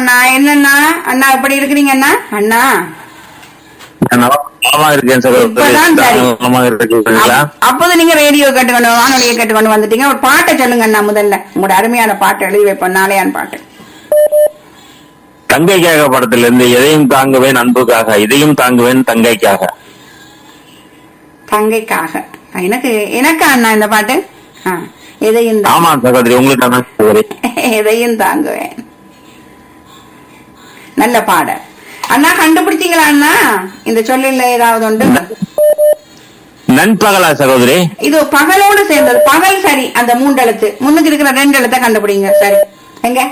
அண்ணா என்னண்ணா அண்ணா எப்படி இருக்கிறீங்க அண்ணா அண்ணா நான் நலம்- நலமா இருக்கேன் சகோதரி இப்பதான் சரி. நலமா இருக்கீங்களா அப்- அப்போது நீங்க ரேடியோ கேட்டுக்கொண்டு வானொலியை கேட்டுக்கொண்டு வந்துட்டீங்க ஒரு பாட்டை சொல்லுங்க அண்ணா முதல்ல உங்களோட அருமையான பாட்டை எழுதி வைப்போம் நாளையான் பாட்டு தங்கைக்காக படத்திலிருந்து எதையும் தாங்குவேன் அன்புக்காக இதையும் தாங்குவேன் தங்கைக்காக தங்கைக்காக எனக்கு எனக்கா அண்ணா இந்த பாட்டு ஆ, எதையும் தா- ஆமா சகோதரி உங்களுக்கு தான் சகோதரி எதையும் தாங்குவேன் நல்ல பாடல் அண்ணா கண்டுபிடிச்சீங்களா அண்ணா இந்த சொல்லில் ஏதாவது உண்டு நண்பகலா சகோதரி இது பகலோடு சேர்ந்தது பகல் சரி அந்த மூன்று எழுத்து முன்னுக்கு இருக்கிற ரெண்டு எழுத்தை கண்டுபிடிங்க சரி எங்க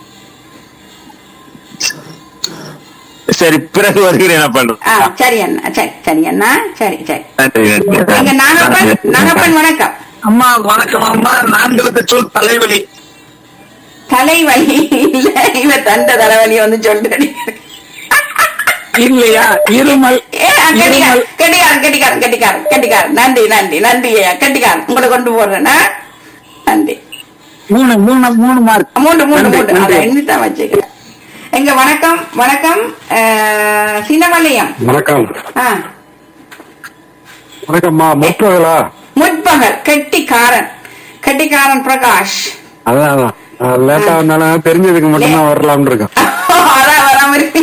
சரி பிறகு வருகிறேன் என்ன பண்றது ஆ சரி அண்ணா சரி சரி அண்ணா சரி சரி நன்றி, நன்றி. எங்க நாகப்பன் நாகப்பன் வணக்கம் அம்மா வணக்கம் அம்மா நான்கு சொல் தலைவலி தலைவலி இல்ல இவ தந்த தலைவலி வந்து சொல்றேன் இல்லையா இருமல் ஏ கெட்டிக்காரன் இருமல் கெட்டிக்காரன் கெட்டிக்காரன் கெட்டிக்காரன் கெட்டிக்காரன் நன்றி நன்றி நன்றி ஐயா கெட்டிக்காரன் உங்களை கொண்டு போடுறேன்னா நன்றி மூணு மூணு மூணு மார்க் மூன்று மூன்று நன்றி, மூன்று அதை நன்றி. எண்ணித்தான் வச்சுக்கிறேன் எங்க வணக்கம் வணக்கம் அஹ், சினவலயம் வணக்கம் ஆ வணக்கம்மா முற்பகலா முற்பகல் கெட்டிக்காரன் கெட்டிக்காரன் பிரகாஷ் அதான் அதான் நான் லேட்டா வந்தாலும் தெரிஞ்சதுக்கு மட்டும்தான் வரலாம்னு இருக்கேன் அதான் வராம இருக்கு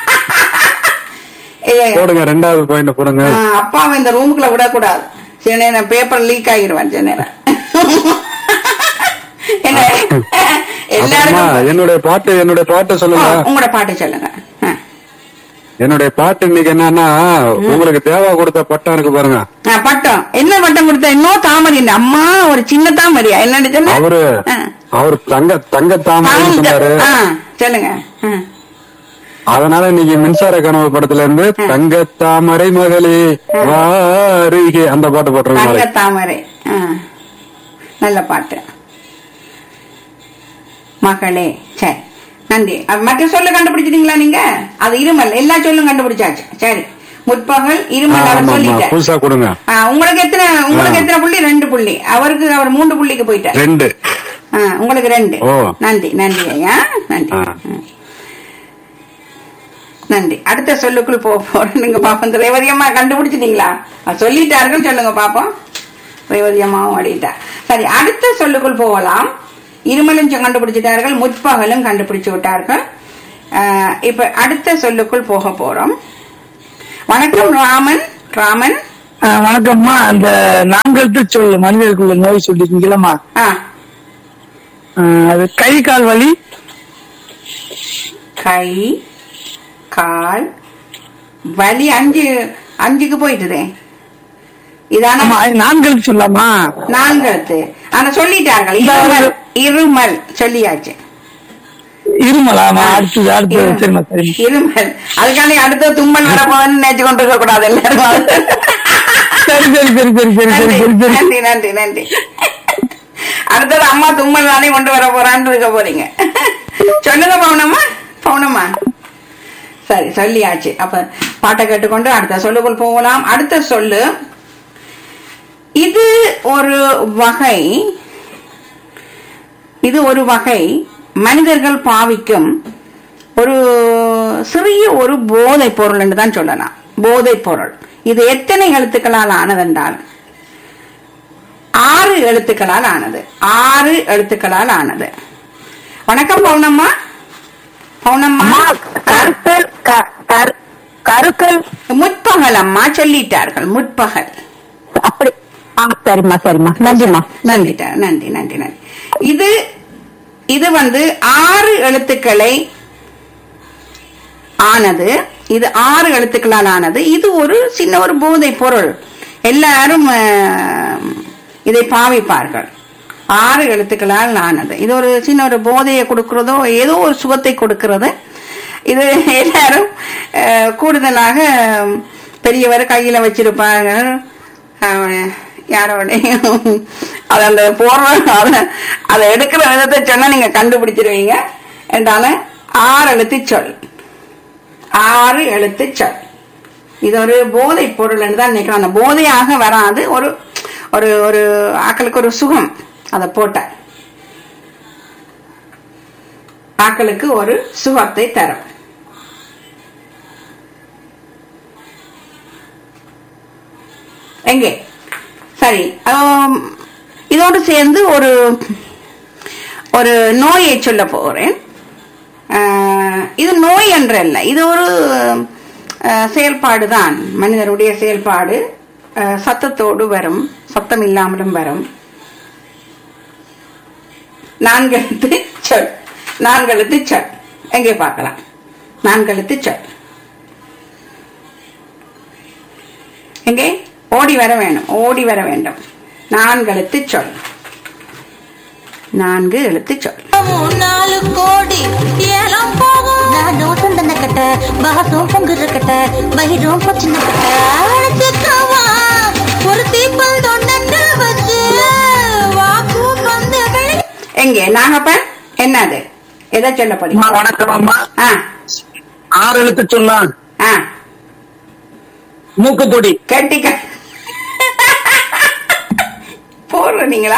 ஏ, போடுங்க ரெண்டாவது பாயிண்ட் போடுங்க ஆ, அப்பாவை இந்த ரூமுக்குள்ள விடக்கூடாது சில நேரம் பேப்பர் லீக் ஆகிருவான் சில நேரம் என்ன அப்புறமா எல்லாருக்கும் என்னுடைய பாட்டு என்னுடைய பாட்டு ஆ, சொல்லுங்க உங்களோட பாட்டு சொல்லுங்க ஆ. என்னுடைய பாட்டு இன்னைக்கு என்னன்னா உங்களுக்கு தேவா கொடுத்த பட்டம் இருக்கு பாருங்க ஆ, பட்டம் என்ன பட்டம் கொடுத்த இன்னும் தாமரை இல்லை. அம்மா ஒரு சின்ன தாமரையா என்னன்னு சொன்ன அவரு ஆ. அவர் தங்க தங்க தாமரைன்னு சொன்னாரு ஆ, சொல்லுங்க ஆ. அதனால இன்னைக்கு மின்சார கனவு படத்துல இருந்து தங்க தாமரை மகளே வாருகே அந்த பாட்டு தங்க போட்டுருங்க தாமரை ஆ. நல்ல பாட்டு மகளே சரி நன்றி அப்ப மற்ற சொல்லு கண்டுபிடிச்சிட்டீங்களா நீங்க அது இருமல் எல்லா சொல்லும் கண்டுபிடிச்சாச்சு சரி முற்பகல் இருமல் அவர் ஆமா ஆமா சொல்லிட்டார் புதுசா கொடுங்க ஆ, உங்களுக்கு எத்தனை உங்களுக்கு ஆ. எத்தனை புள்ளி ரெண்டு புள்ளி அவருக்கு அவர் மூன்று புள்ளிக்கு போயிட்டார் ரெண்டு ஆ, உங்களுக்கு ரெண்டு ஓ. நன்றி நன்றி ஐயா நன்றி ஆ. ம். நன்றி அடுத்த சொல்லுக்குள் போக போறோம் நீங்க பாப்போம் இந்த ரேவதியம்மா கண்டுபிடிச்சிட்டீங்களா அது சொல்லிட்டார்கள் சொல்லுங்க பாப்போம் ரேவதியம்மாவும் அடிட்டா சரி அடுத்த சொல்லுக்குள் போகலாம் இருமலும் சொ- கண்டுபிடிச்சிட்டார்கள் முற்பகலும் கண்டுபிடிச்சு விட்டார்கள் ஆ, இப்ப அடுத்த சொல்லுக்குள் போக போறோம் வணக்கம் ராமன் ராமன் ஆ, வணக்கம்மா அந்த நான்கெழுத்து சொல் மனிதருக்குள்ள நோய் சொல்லிருக்கீங்களம்மா ஆ ஆ, அது கை கால் வலி கை கால் வலி அஞ்சு அஞ்சுக்கு போயிட்டுதே இதான ஆமா அது நான்கெழுத்து சொல்லாமா நான்கழுத்து ஆனா சொல்லிட்டார்கள் இருமல் இருமல் சொல்லியாச்சு இருமலாமா அடுத்தது அடுத்தது சரிம்மா சரிம்மா இருமல் அதுக்காண்டி அடுத்த தும்மல் வரப்போன்னு நினைச்சு கொண்டு இருக்க கூடாது எல்லாரும் சரி சரி சரி சரி சரி சரி நன்றி சரி சரி நன்றி நன்றி நன்றி அடுத்தது அம்மா தும்மல் தானே கொண்டு வர போறான்னு இருக்க போறீங்க சொல்லுங்க பவுனம்மா பவுனம்மா சரி சொல்லியாச்சு அப்ப பாட்டை கேட்டுக்கொண்டு அடுத்த சொல்லுக்குள் போகலாம் அடுத்த சொல்லு இது ஒரு வகை இது ஒரு வகை மனிதர்கள் பாவிக்கும் ஒரு சிறிய ஒரு போதைப் பொருள் என்று தான் சொல்லலாம் போதைப் பொருள் இது எத்தனை எழுத்துக்களால் ஆனதென்றால் ஆறு எழுத்துக்களால் ஆனது ஆறு எழுத்துக்களால் ஆனது வணக்கம் பவுனம்மா பவுனம்மா கருக்கல் க- கரு- கருக்கல் முற்பகல் அம்மா சொல்லிட்டார்கள் முற்பகல் அப்படி ஆ சரிம்மா சரிம்மா நன்றிம்மா நன்றிட்டா நன்றி நன்றி நன்றி இது இது வந்து ஆறு எழுத்துக்களை ஆனது இது ஆறு எழுத்துக்களால் ஆனது இது ஒரு சின்ன ஒரு போதை பொருள் எல்லாரும் அஹ், இதை பாவிப்பார்கள் ஆறு எழுத்துக்களால் ஆனது இது ஒரு சின்ன ஒரு போதையை கொடுக்கிறதோ ஏதோ ஒரு சுகத்தை கொடுக்கிறது இது எல்லாரும் அஹ், கூடுதலாக பெரியவர் கையில வச்சிருப்பாங்க அஹ், யாரோடையும் அது அந்த போடுற அதை அதை எடுக்கிற விதத்தை சொன்னா நீங்க கண்டுபிடிச்சிருவீங்க என்றாலும் ஆறு எழுத்து சொல் ஆறு எழுத்து சொல் இது ஒரு போதை பொருள்னு தான் நினைக்கிறேன் அந்த போதையாக வராது ஒரு ஒரு ஒரு ஆக்களுக்கு ஒரு சுகம் அதை போட்ட ஆக்களுக்கு ஒரு சுகத்தை தரும் எங்கே சரி ஆம், இதோடு சேர்ந்து ஒரு ஒரு நோயை சொல்ல போறேன் ஆஹ், இது நோய் என்றல்ல இது ஒரு செயல்பாடு தான் மனிதனுடைய செயல்பாடு ஆஹ், சத்தத்தோடு வரும் சத்தம் இல்லாமலும் வரும் நான்கெழுத்து சொல் நான்கெழுத்து சொல் எங்கே பார்க்கலாம் நான்கெழுத்து சொல் எங்கே ஓடி வர வேணும் ஓடி வர வேண்டும் நான்கெழுத்து சொல் நான்கு எழுத்து சொல் நாலு கோடி ஏலம் போகும் நானும் சந்தன கட்ட பாசும் பொங்குற கட்ட வயிறும் பச்சின கட்ட அழைச்சிக்கவா ஒரு தீப்பல் தொண்டன்னு வச்சு வாக்கு வந்து வெளி எங்கே நாகப்பன் என்னது எதை சொல்ல அம்மா போறீங்க வணக்கம் அம்மா ஆ ஆறு எழுத்து சொல்லாம் ஆ மூக்குப்பொடி கட்டிக்க போடுறீங்களா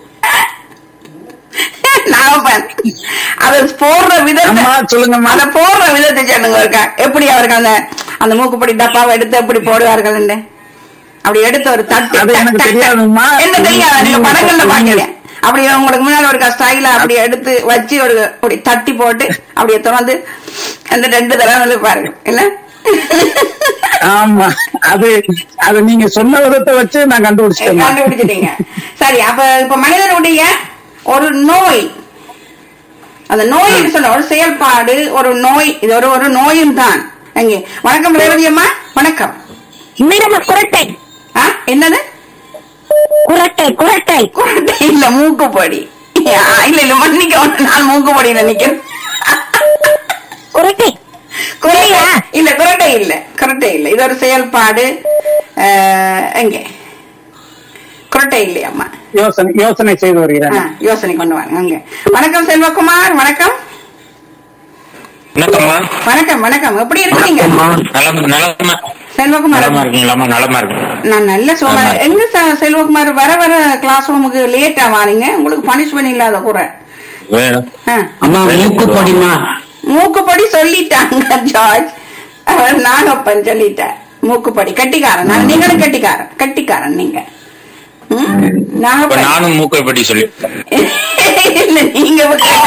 நாகப்பன் அது போடுற விதத்தை அம்மா சொல்லுங்கம்மா அத போடுற விதத்தை சொல்லுங்க இருக்கா எப்படி அவர்கள் அந்த அந்த மூக்குப்படி டப்பாவை எடுத்து எப்படி போடுவார்கள் அப்படி எடுத்து ஒரு தட்டு அது டக், எனக்கு டக், டக். தெரியாதும்மா. என்ன தெரியாது நீங்க நீங்க படங்கள்ல சொல்லுங்க. பாக்கல அப்படி உங்களுக்கு முன்னால ஒரு ஸ்டைல அப்படி எடுத்து வச்சு ஒரு அப்படி தட்டி போட்டு அப்படியே திறந்து அந்த ரெண்டு தடவை வந்து பாருங்க இல்ல ஆமா அது அது நீங்க சொன்ன விதத்தை வச்சு நான் கண்டுபிடிச்சிட்டேன் கண்டுபிடிச்சிட்டீங்க சரி அப்ப இப்ப மனிதனுடைய ஒரு நோய் அந்த நோய் சொல்ல ஒரு செயல்பாடு ஒரு நோய் இது ஒரு ஒரு நோயும் தான் எங்கே வணக்கம் ரேவதி அம்மா வணக்கம் மீரம்மா குரட்டை ஆ, என்னது குரட்டை குரட்டை குரட்டை இல்ல மூக்குப்பொடி ஆ, இல்ல இல்ல மன்னிக்க நான் மூக்குப்பொடி நினைக்கிறேன் குரட்டை குரட்டை இல்ல குரட்டை இல்ல குரட்டை இல்ல இது ஒரு செயல்பாடு அஹ், எங்கே குரட்டை இல்லையம்மா யோசனை யோசனை செய்து வருகிறேன் ஆ, யோசனை கொண்டு வாங்க அங்க வணக்கம் செல்வகுமார் வணக்கம் வணக்கம்மா வணக்கம் வணக்கம் எப்படி இருக்கீங்க நலம் நலமா செல்வகுமார் நலமா இருக்கீங்களாம்மா நலமா இருக்கு நான் நல்ல சுகமா ஆமா. எங்க ச- செல்வகுமார் வர வர கிளாஸ் ரூமுக்கு லேட்டா வாரீங்க உங்களுக்கு பனிஷ்மெண்ட் இல்லாத குறை வேணும் ஆ. அம்மா மூக்குப்பொடிமா மூக்குப்படி சொல்லிட்டாங்க ஜார்ஜ் அவர் நாகப்பன் சொல்லிட்டார் மூக்குப்படி கட்டிக்காரன் நான் நீங்களும் கட்டிக்காரன் கட்டிக்காரன் நீங்க ம்? இப்ப நாகப்பன் நானும் மூக்கை பற்றி சொல்லி இல்ல நீங்க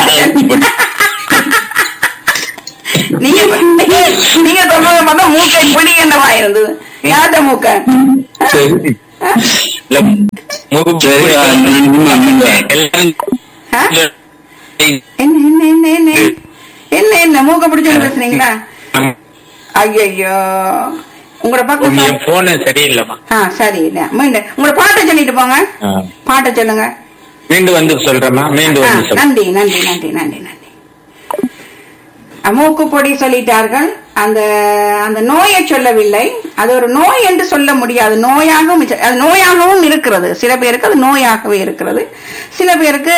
நீங்க நீங்க சொல்றத பார்த்தா மூக்கை புளி என்னவா இருந்தது யார்ட மூக்க இல்ல, மூக்கு எல்லாம் ஆ? என்ன என்ன என்ன என்ன என்ன என்ன மூக்க பிடிச்சு பேசுறீங்களா ஐயோ உங்களோட பக்கம் என் போனு சரியில்லைம்மா ஆ சரி இல்ல மீண்டும் உங்களோட பாட்டை சொல்லிட்டு போங்க ஆ. பாட்டை சொல்லுங்க மீண்டும் வந்து சொல்றேம்மா மீண்டும் ஆ, வந்து சொல்றேன் நன்றி நன்றி நன்றி நன்றி நன்றி மூக்கு பொடி சொல்லிட்டார்கள் அந்த அந்த நோயை சொல்லவில்லை அது ஒரு நோய் என்று சொல்ல முடியாது நோயாகவும் இரு- அது நோயாகவும் இருக்கிறது சில பேருக்கு அது நோயாகவே இருக்கிறது சில பேருக்கு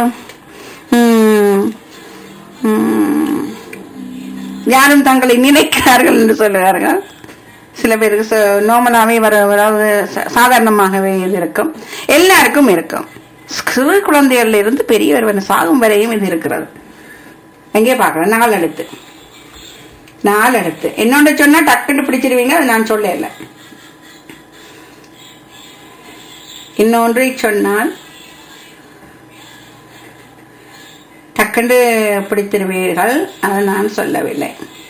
ம், ம், யாரும் தங்களை நினைக்கிறார்கள் என்று சொல்லுவார்கள் சில பேருக்கு நார்மலாகவே வர அதாவது ச- சாதாரணமாகவே இது இருக்கும் எல்லாருக்கும் இருக்கும் சிறு குழந்தைகள்ல இருந்து பெரியவர் வரை சாகும் வரையும் இது இருக்கிறது எங்கே பார்க்கலாம் நாலு எழுத்து நாலு எழுத்து என்னோட சொன்னா டக்குன்னு பிடிச்சிருவீங்க அது நான் சொல்லல இன்னொன்றை சொன்னால் டக்குண்டு பிடித்திருவீர்கள் அதை நான் சொல்லவில்லை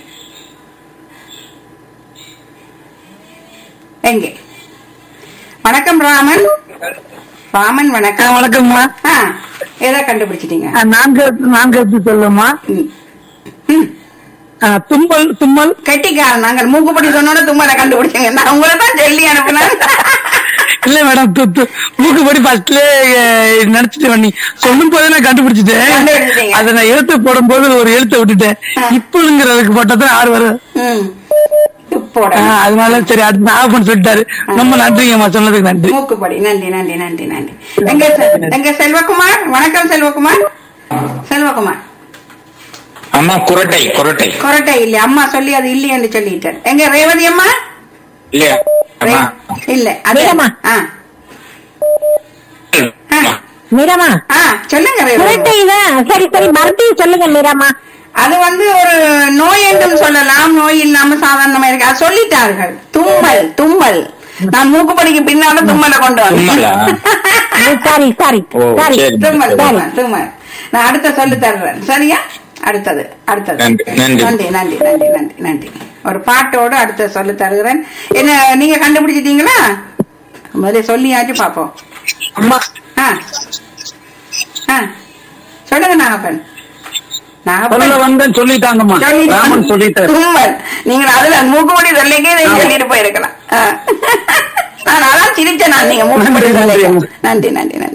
எங்கே வணக்கம் ராமன் ராமன் வணக்கம் வணக்கம்மா ஆ எதை கண்டுபிடிச்சிட்டீங்க ஆ, நான்கு நான்கு எழுத்து சொல்லுமா ம். ம். தும்மல் தும்மல் கெட்டிக்காரன் நாங்கள் மூக்குப்படி சொன்னோட தும்மலை கண்டுபிடிச்சீங்க நான் உங்களை தான் சொல்லி அனுப்பினேன் இல்ல மேடம் து- து- மூக்குப்பொடி ஃபர்ஸ்ட்ல நினைச்சிட்டு நீ சொல்லும் போதே நான் கண்டுபிடிச்சிட்டேன் கண்டுபிடிச்சிட்டீங்க. அதை நான் எழுத்து போடும் போது ஒரு எழுத்தை விட்டுட்டேன் இப்பளுங்கிறதுக்கு போட்டதான் ஆறு வரும் ம். போட ஆ, அதனால சரி அடுத்து நாகப்பன் சொல்லிட்டாரு ரொம்ப நன்றிங்கம்மா சொன்னதுக்கு நன்றி மூக்குப்படி நன்றி நன்றி நன்றி நன்றி எங்க செ- எங்க செல்வகுமார் வணக்கம் செல்வகுமார் செல்வகுமார் அம்மா குரட்டை குரட்டை கொரட்டை இல்ல அம்மா சொல்லி அது இல்லையென்று சொல்லிட்டேன் எங்க ரேவதி அம்மா இல்லையா அம்மா ரே- இல்ல அது வீரம்மா. ஆ ஆ. மீராமா ஆ சொல்லுங்க ரேவதி. குரட்டை தான் சரி சரி மறுபடியும் சொல்லுங்க மீராமா அது வந்து ஒரு நோய் என்றும் சொல்லலாம் நோய் இல்லாம சாதாரணமா இருக்கு அது சொல்லிட்டார்கள் தும்மல் தும்மல் நான் மூக்குப்படிக்கு பின்னால தும்மலை கொண்டு தும்மலா? வந்தேன் சாரி சாரி ஓ, சாரி சரி. தும்மல் தும்மல் தும்மல் நான் அடுத்த சொல்லி தர்றேன் சரியா அடுத்தது அடுத்தது நன்றி, நன்றி. நன்றி நன்றி நன்றி நன்றி நன்றி ஒரு பாட்டோடு அடுத்த சொல்லி தருகிறேன் என்ன நீங்க கண்டுபிடிச்சிட்டீங்களா முதல்ல சொல்லியாச்சும் பாப்போம் அம்மா ஆ ஆ சொல்லுங்க நாகப்பன் சொல்ல நாகப்பன் வந்தேன் சொல்லிட்டாங்கம்மா ராமன் சொல்லிட்டாரு தும்மல் நீங்க அதுல மூக்குப்படி சொல்லிக்கே இதை சொல்லிட்டு போயிருக்கலாம் ஆ. நான் அதான் சிரிச்சேன் நான் நீங்க மூக்குப்படி நன்றி, நன்றி. சொல்லிக்க நன்றி நன்றி நன்றி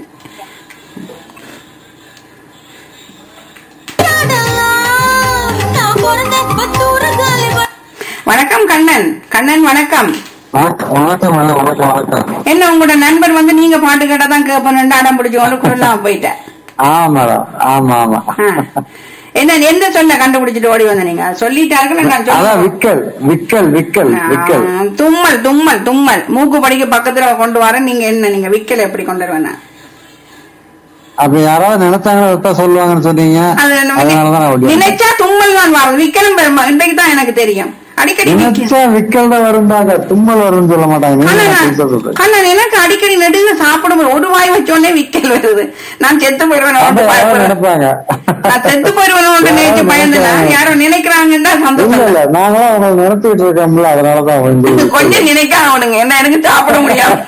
நான் பிறந்த பத்தூறு காலி வணக்கம் கண்ணன் கண்ணன் வணக்கம் வணக்கம் வணக்கம் மேடம், வணக்கம் வணக்கம் என்ன உங்களோட நண்பர் வந்து நீங்க பாட்டு கேட்டா தான் கேட்பேன் அடம் பிடிச்சு ஒன்று குரலாம் போயிட்டேன் ஆமா மேடம் ஆமா ஆமா ஆ. என்ன எந்த சொல்ல கண்டுபிடிச்சிட்டு ஓடி வந்த நீங்க சொல்லிட்டார்கள் நான் அதான் சொல்லுவேன் விக்கல் விக்கல் விக்கல் விக்கல் ஆ, தும்மல் தும்மல் தும்மல் மூக்கு படிக்க பக்கத்துல கொண்டு வர நீங்க என்ன நீங்க விக்கல் எப்படி கொண்டு வருவேன் அப்ப யாராவது நினைச்சாங்கன்னா விட்டா சொல்லுவாங்கன்னு சொன்னீங்க அது நம்ம அதனாலதான் நான் ஓடி வந்தேன். நினைச்சா தும்மல் தான் வரும் விக்கலும் பெருமா இன்றைக்கு தான் எனக்கு தெரியும் அடிக்கடி விக்கல் நினைச்சா விக்கல் தான் வரும்பாங்க தும்மல் வரும்னு சொல்ல மாட்டாங்க நீங்க கண்ணன், நான் புதுசா சொல்றேன். கண்ணன், எனக்கு அடிக்கடி நெடுங்க சாப்பிடும் ஒரு வாய் வச்சோடனே விக்கல் வருது நான் செத்து போயிடுவேன் அப்ப யாராவது பயப்படுறேன் நினைப்பாங்க நான் செத்து போயிடுவேன் நினைச்சு பயந்தேன் யாரோ நினைக்கிறாங்கன்னா இல்ல சந்தோஷம் இல்ல நாங்களும் உங்களை நினைச்சிட்டு இருக்கோம்ல அதனாலதான் வந்து கொஞ்சம் நினைக்காம விடுங்க என்ன எனக்கு சாப்பிட முடியாது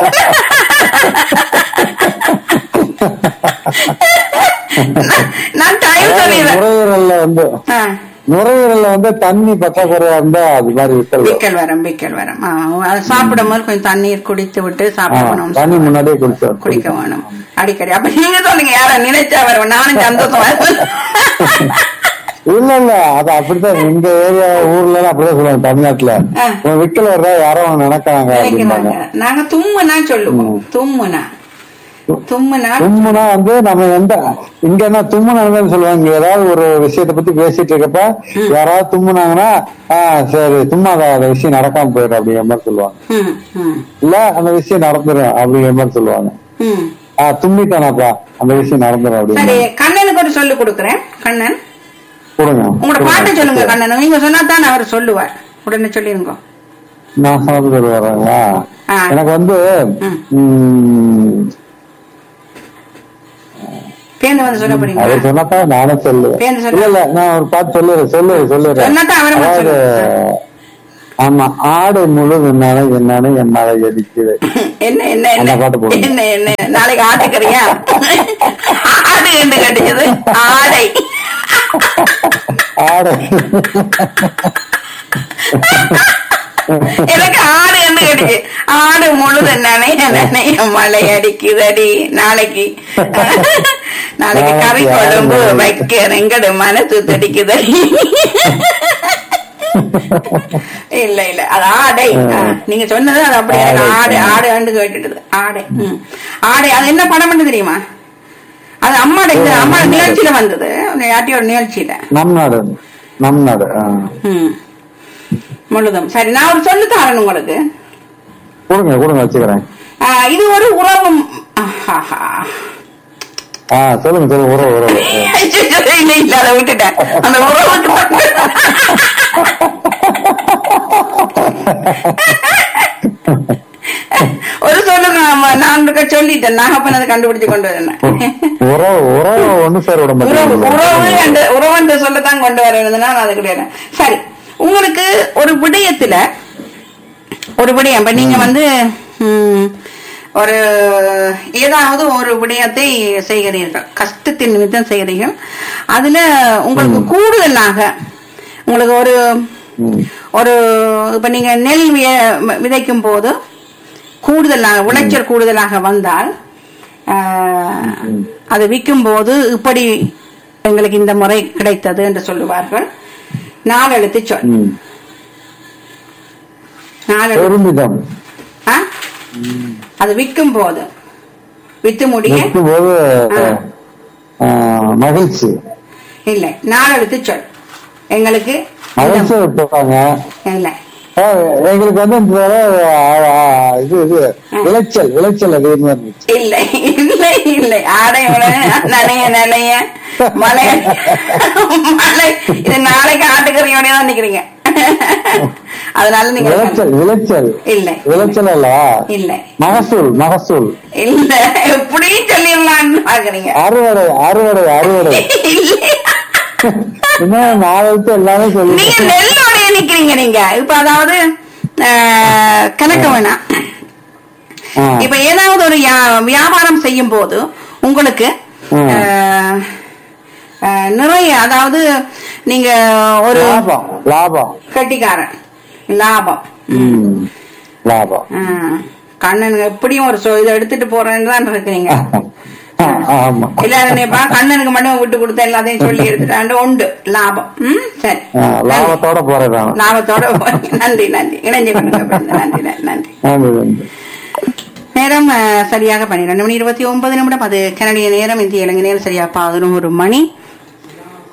நான்- நான் டைம் சொல்லிடுறேன் நுரையீரல்ல வந்து ஆ, நுரையீரல்ல வந்து தண்ணி பற்றாக்குறையா இருந்தா அது மாதிரி விக்கல் வரும். விக்கல் வரும் விக்கல் வரும் ஆ, அது சாப்பிடும் போது கொஞ்சம் தண்ணீர் குடித்து விட்டு ஆ, சாப்பிடணும் தண்ணி முன்னாடியே குடிச்சோம் குடிக்க வேணும் அடிக்கடி அப்ப நீங்க சொல்லுங்க யார நினைச்சா வரும் நானும் சந்தோஷமா இல்ல இல்ல அது அப்படித்தான் எங்க ஏரியா ஊர்ல எல்லாம் அப்படிதான் சொல்லுவாங்க தமிழ்நாட்டுல ஆ. உன் விக்கல் வருதா யாரோ ஒண்ணு நினைக்கிறாங்க நினைக்கிறாங்க அப்படிம்பாங்க நாங்க தும்முனா சொல்லுவோம் தும்முனா தும்முனா தும்முனா வந்து நம்ம எந்த இங்க என்ன தும்முனாங்கன்னு சொல்லுவாங்க ஏதாவது ஒரு விஷயத்தை பத்தி பேசிட்டு இருக்கப்ப யாராவது தும்முனாங்கன்னா ஆஹ் சரி தும்மாத அந்த விஷயம் நடக்காம போயிடும் அப்படிங்கிற மாதிரி சொல்லுவாங்க ம், ம், இல்ல அந்த விஷயம் நடந்துரும் அப்படிங்கிற மாதிரி சொல்லுவாங்க ம். ஆஹ் தும்மிட்டானாப்பா அந்த விஷயம் நடந்துரும் சரி அப்படின்னு கண்ணனுக்கு ஒரு சொல்லு கொடுக்குறேன் கண்ணன் கொடுங்க உங்களோட பாட்டை சொல்லுங்க கண்ணன் நீங்க சொன்னா தான் அவர் சொல்லுவார் உடனே சொல்லிருங்க நான் சொன்னது சொல்லுவாங்களா ஆ. எனக்கு வந்து ம். ம், பேருந்து வந்து சொல்ல போறீங்க அவர் சொன்னப்ப நானும் சொல்லுவேன் பேருந்து இல்ல சொல்லு இல்ல நான் ஒரு பாட்டு சொல்லுறேன் சொல்லுறேன் சொல்லுறேன் சொன்னாதான் அவரை மட்டும் அதாவது சொல்லுங்க. ஆமா ஆடு முழு என்னால என்னால என்னால எரிக்குது என்ன என்ன அந்த என்ன பாட்டு போடுங்க. என்ன என்ன நாளைக்கு ஆட்டுக்கறியா ஆடு என்று கட்டிச்சது ஆடை ஆடு எனக்கு ஆடு என்று கட்டிச்சு ஆடு முழுது நனைய நனைய மழை அடிக்குதடி நாளைக்கு நாளைக்கு கறி குழம்பு வைக்க எங்கட மனசு தடிக்குதடி இல்ல இல்ல அது ஆடை ஆ, நீங்க சொன்னது அது அப்படியே எனக்கு ஆடு ஆடு ஆண்டு கேட்டுட்டது ஆடை ம். ஆடை அது என்ன படம் பண்ணு தெரியுமா அது அம்மாட இந்த அம்மா நிகழ்ச்சியில வந்தது யாட்டியோட நிகழ்ச்சியில நம் நாடு நம் நாடு ஆ. ம். முழுதும் சரி நான் ஒரு சொல்லு தரேன் உங்களுக்கு கொடுங்க கொடுங்க வச்சுக்கிறேன் ஆ, இது ஒரு உறவும் ஆஹாஹா. ஆ சொல்லுங்க சொல்லுங்க உறவு உறவு இல்ல இல்ல அதை விட்டுட்டேன் அந்த உறவுக்கு ஒரு சொல்லுங்க ஆமா, நான் இருக்க சொல்லிட்டேன் நாகப்பன் அதை கண்டுபிடிச்சு கொண்டு வரேன் உறவு உறவு ஒண்ணு சார் விட உறவு மாட்டேங்குது உறவு அந்த உறவு என்று சொல்லத்தான் கொண்டு வரதுன்னா அது கிடையாது சரி உங்களுக்கு ஒரு விடயத்துல ஒரு விடயம் இப்ப நீங்க வந்து ம், ஒரு ஏதாவது ஒரு விடயத்தை செய்கிறீர்கள் கஷ்டத்தின் நிமித்தம் செய்கிறீர்கள் அதுல உங்களுக்கு கூடுதலாக உங்களுக்கு ஒரு ஒரு இப்ப நீங்க நெல் விய- விதைக்கும் போது கூடுதலாக விளைச்சல் கூடுதலாக வந்தால் ஆஹ், அது விற்கும் போது இப்படி எங்களுக்கு இந்த முறை கிடைத்தது என்று சொல்லுவார்கள் நாலெழுத்து சொல் ம். நாலெழுத்து பெருமிதம் ஆ? அது விற்கும் போது வித்து முடிய நிற்கும் போது ஆ, மகிழ்ச்சி இல்லை நாலெழுத்து சொல் எங்களுக்கு மகிழ்ச்சி வைப்பாங்க இல்லை ஆ, எங்களுக்கு வந்து இந்த தடவை, ஆ, ஆ, இது இது விளைச்சல் விளைச்சல் அதிகமா இருந்துச்சு இல்லை இல்லை இல்லை ஆடை உடனே நனைய நனைய மழை மழை இது நாளைக்கு ஆட்டுக்கறியோட தான் நிக்கிறீங்க அதனால நீங்க விளைச்சல் விளைச்சல் இல்லை விளைச்சல் அல்ல இல்லை மகசூல் மகசூல் இல்ல எப்படி சொல்லிடலாம்னு பாக்குறீங்க அறுவடை அறுவடை அறுவடை இல்லை இன்னும் நாளைக்கு எல்லாமே சொல்லி நீங்க நெல்லோடைய நிக்கிறீங்க நீங்க இப்ப அதாவது ஆஹ், கணக்கு வேணாம் ஆ. இப்ப ஏதாவது ஒரு யா- வியாபாரம் செய்யும் போது உங்களுக்கு ம். ஆஹ், ஆஹ், நிறைய அதாவது நீங்க ஒரு லாபம் லாபம் கட்டிக்காரன் லாபம் ம். லாபம் ஆஹ், கண்ணனுக்கு எப்படியும் ஒரு சொ- இதை எடுத்துட்டு போறேன்னு தான் இருக்கிறீங்க ஆமா எல்லாரும் நினைப்பா கண்ணனுக்கு மட்டும் விட்டு கொடுத்த எல்லாத்தையும் சொல்லி எடுத்துட்டாண்டு உண்டு லாபம் ம் சரி ஆ, லாபத்தோட போறதான் லாபத்தோட போறீங்க. நன்றி நன்றி இணைஞ்சு பண்ணுங்க நன்றி நன்றி நன்றி நன்றி நன்றி நேரம் அஹ், சரியாக பன்னிரண்டு மணி இருபத்தி ஒன்பது நிமிடம் அது கனடிய நேரம் இந்திய இலங்கை நேரம் சரியாக பதினோரு மணி